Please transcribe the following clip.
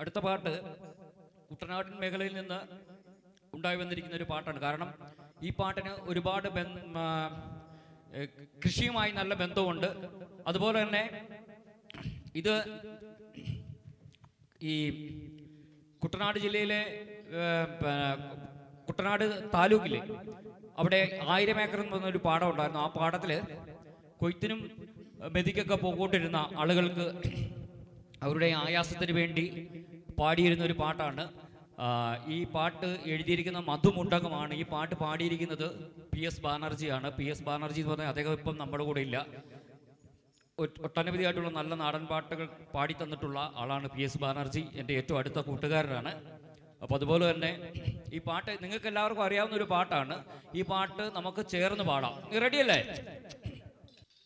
അടുത്ത പാട്ട് കുട്ടനാടൻ മേഖലയിൽ നിന്ന് ഉണ്ടായി വന്നിരിക്കുന്ന ഒരു പാട്ടാണ് കാരണം ഈ പാട്ടിന് ഒരുപാട് ബന്ധ ആ, ഏ, കൃഷിയുമായി നല്ല ബന്ധമുണ്ട് അതുപോലെ തന്നെ ഇത് ഈ കുട്ടനാട് ജില്ലയിലെ ഏ, പ- കുട്ടനാട് താലൂക്കിലെ അവിടെ ആയിരം ഏക്കർ എന്ന് പറഞ്ഞൊരു പാടം ഉണ്ടായിരുന്നു ആ പാടത്തിൽ കൊയ്ത്തിനും മെതിക്കൊക്കെ പോകൊണ്ടിരുന്ന ആളുകൾക്ക് അവരുടെ ആയാസത്തിന് വേണ്ടി പാടിയിരുന്ന ഒരു പാട്ടാണ് ആ, ഈ പാട്ട് എഴുതിയിരിക്കുന്ന മധുമുണ്ടകമാണ് ഈ പാട്ട് പാടിയിരിക്കുന്നത് പി എസ് ബാനർജിയാണ് പി എസ് ബാനർജി എന്ന് പറഞ്ഞാൽ അദ്ദേഹം ഇപ്പം നമ്മുടെ കൂടെ ഇല്ല ഒ- ഒട്ടനവധിയായിട്ടുള്ള നല്ല നാടൻ പാട്ടുകൾ പാടി തന്നിട്ടുള്ള ആളാണ് പി എസ് ബാനർജി എൻ്റെ ഏറ്റവും അടുത്ത കൂട്ടുകാരനാണ് അപ്പോൾ അതുപോലെ തന്നെ ഈ പാട്ട് നിങ്ങൾക്ക് എല്ലാവർക്കും അറിയാവുന്ന ഒരു പാട്ടാണ് ഈ പാട്ട് നമുക്ക് ചേർന്ന് പാടാം നീ റെഡിയല്ലേ